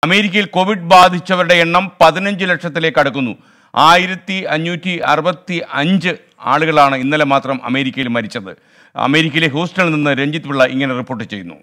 അമേരിക്കയിൽ കോവിഡ് ബാധിച്ചവരുടെ എണ്ണം പതിനഞ്ച് ലക്ഷത്തിലേക്ക് അടുക്കുന്നു ആയിരത്തി അഞ്ഞൂറ്റി അറുപത്തി അഞ്ച് ആളുകളാണ് ഇന്നലെ മാത്രം അമേരിക്കയിൽ മരിച്ചത് അമേരിക്കയിലെ ഹൂസ്റ്റണിൽ നിന്ന് രഞ്ജിത്ത് പിള്ള ഇങ്ങനെ റിപ്പോർട്ട് ചെയ്യുന്നു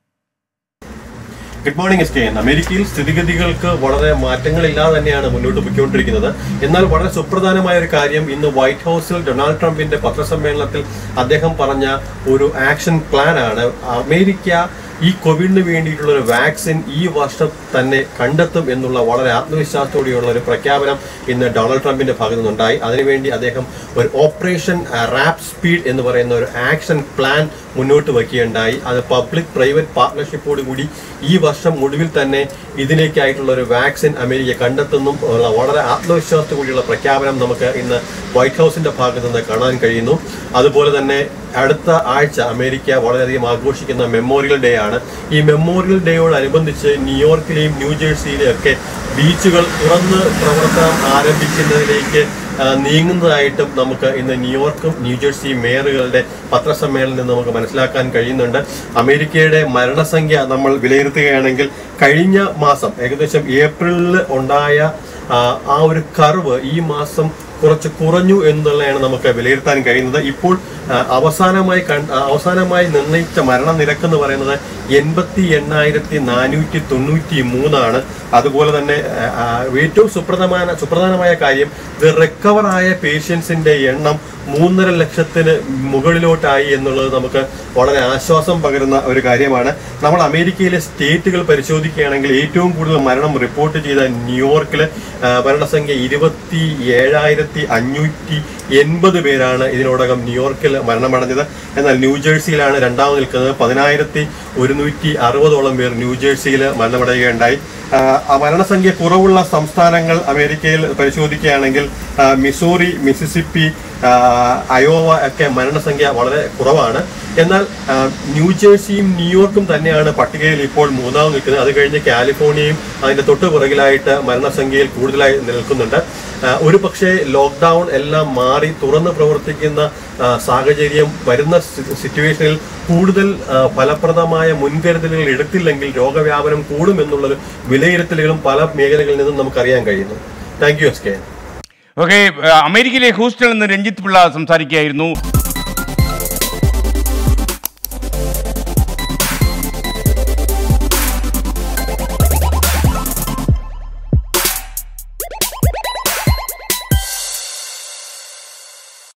good morning S K N അമേരിക്കയിൽ സ്ഥിതിഗതികൾക്ക് വളരെ മാറ്റങ്ങളില്ലാതെ തന്നെയാണ് മുന്നോട്ട് പോയിക്കൊണ്ടിരിക്കുന്നത് എന്നാൽ വളരെ സുപ്രധാനമായ ഒരു കാര്യം ഇന്ന് വൈറ്റ് ഹൗസിൽ ഡൊണാൾഡ് ട്രംപിന്റെ പത്രസമ്മേളനത്തിൽ അദ്ദേഹം പറഞ്ഞ ഒരു ആക്ഷൻ പ്ലാൻ ആണ് അമേരിക്ക ഈ കോവിഡിന് വേണ്ടിയിട്ടുള്ള ഒരു വാക്സിൻ ഈ വർഷം തന്നെ കണ്ടെത്തും എന്നുള്ള വളരെ ആത്മവിശ്വാസത്തോടെയുള്ള ഒരു പ്രഖ്യാപനം ഇന്ന് ഡൊണാൾഡ് ട്രംപിന്റെ ഭാഗത്തു നിന്നുണ്ടായി അതിനുവേണ്ടി അദ്ദേഹം ഒരു ഓപ്പറേഷൻ റാപ്പ് സ്പീഡ് എന്ന് പറയുന്ന ഒരു ആക്ഷൻ പ്ലാൻ മുന്നോട്ട് വയ്ക്കുകയുണ്ടായി അത് പബ്ലിക് പ്രൈവറ്റ് പാർട്ട്ണർഷിപ്പോട് കൂടി ഈ വർഷം ഒടുവിൽ തന്നെ ഇതിലേക്കായിട്ടുള്ള ഒരു വാക്സിൻ അമേരിക്ക കണ്ടെത്തുന്നു ഉള്ള വളരെ ആത്മവിശ്വാസത്തോടു കൂടിയുള്ള പ്രഖ്യാപനം നമുക്ക് ഇന്ന് വൈറ്റ് ഹൗസിന്റെ ഭാഗത്ത് നിന്ന് കാണാൻ കഴിയുന്നു അതുപോലെ തന്നെ അടുത്ത ആഴ്ച അമേരിക്ക വളരെയധികം ആഘോഷിക്കുന്ന മെമ്മോറിയൽ ഡേ ആണ് ഈ മെമ്മോറിയൽ ഡേയോടനുബന്ധിച്ച് ന്യൂയോർക്കിലെയും ന്യൂജേഴ്സിയിലെയും ഒക്കെ ബീച്ചുകൾ തുറന്ന് പ്രവർത്തനം ആരംഭിക്കുന്നതിലേക്ക് ആ, നീങ്ങുന്നതായിട്ടും നമുക്ക് ഇന്ന് ന്യൂയോർക്കും ന്യൂജേഴ്സിയും മേയറുകളുടെ പത്രസമ്മേളനം നിന്ന് നമുക്ക് മനസ്സിലാക്കാൻ കഴിയുന്നുണ്ട് അമേരിക്കയുടെ മരണസംഖ്യ നമ്മൾ വിലയിരുത്തുകയാണെങ്കിൽ കഴിഞ്ഞ മാസം ഏകദേശം ഏപ്രിലിൽ ഉണ്ടായ ആ, ആ ഒരു കർവ് ഈ മാസം കുറച്ച് കുറഞ്ഞു എന്നുള്ളതാണ് നമുക്ക് വിലയിരുത്താൻ കഴിയുന്നത് ഇപ്പോൾ ആ, അവസാനമായി കൺ- ആ, അവസാനമായി നിർണയിച്ച മരണനിരക്ക് എന്ന് പറയുന്നത് എൺപത്തി എണ്ണായിരത്തി നാനൂറ്റി തൊണ്ണൂറ്റി മൂന്നാണ് അതുപോലെ തന്നെ ആ, ആ, ഏറ്റവും സുപ്രധാന സുപ്രധാനമായ കാര്യം ഇത് റിക്കവർ ആയ പേഷ്യൻസിന്റെ എണ്ണം മൂന്നര ലക്ഷത്തിന് മുകളിലോട്ടായി എന്നുള്ളത് നമുക്ക് വളരെ ആശ്വാസം പകരുന്ന ഒരു കാര്യമാണ് നമ്മൾ അമേരിക്കയിലെ സ്റ്റേറ്റുകൾ പരിശോധിക്കുകയാണെങ്കിൽ ഏറ്റവും കൂടുതൽ മരണം റിപ്പോർട്ട് ചെയ്ത ന്യൂയോർക്കിൽ ആ, മരണസംഖ്യ ഇരുപത്തി ഏഴായിരത്തി അഞ്ഞൂറ്റി എൺപത് പേരാണ് ഇതിനോടകം ന്യൂയോർക്കിൽ മരണമടഞ്ഞത് എന്നാൽ ന്യൂജേഴ്സിയിലാണ് രണ്ടാമത് നിൽക്കുന്നത് പതിനായിരത്തി ഒരുന്നൂറ്റി അറുപതോളം പേർ ന്യൂജേഴ്സിയിൽ മരണമടയുകയുണ്ടായി ആ, ആ മരണസംഖ്യ കുറവുള്ള സംസ്ഥാനങ്ങൾ അമേരിക്കയിൽ പരിശോധിക്കുകയാണെങ്കിൽ ആ, മിസോറി മിസിസിപ്പി ആ, അയോവ ഒക്കെ മരണസംഖ്യ വളരെ കുറവാണ് എന്നാൽ ആ, ന്യൂജേഴ്സിയും ന്യൂയോർക്കും തന്നെയാണ് പട്ടികയിൽ ഇപ്പോൾ മൂന്നാമത് നിൽക്കുന്നത് അത് കഴിഞ്ഞ് കാലിഫോർണിയയും അതിന്റെ തൊട്ട് പുറകിലായിട്ട് മരണസംഖ്യയിൽ കൂടുതലായി നിൽക്കുന്നുണ്ട് ആ, ഒരു പക്ഷേ ലോക്ക്ഡൌൺ എല്ലാം മാറി തുറന്ന് പ്രവർത്തിക്കുന്ന ആ, സാഹചര്യം വരുന്ന സി- സിറ്റുവേഷനിൽ കൂടുതൽ ആ, ഫലപ്രദമായ മുൻകരുതലുകൾ എടുത്തില്ലെങ്കിൽ രോഗവ്യാപനം കൂടുമെന്നുള്ളൊരു വിലയിരുത്തലുകളും പല മേഖലകളിൽ നിന്നും നമുക്കറിയാൻ കഴിയുന്നു thank you S K okay അമേരിക്കയിലെ ഹൂസ്റ്റണിൽ നിന്ന് രഞ്ജിത്ത് പിള്ള സംസാരിക്കുകയായിരുന്നു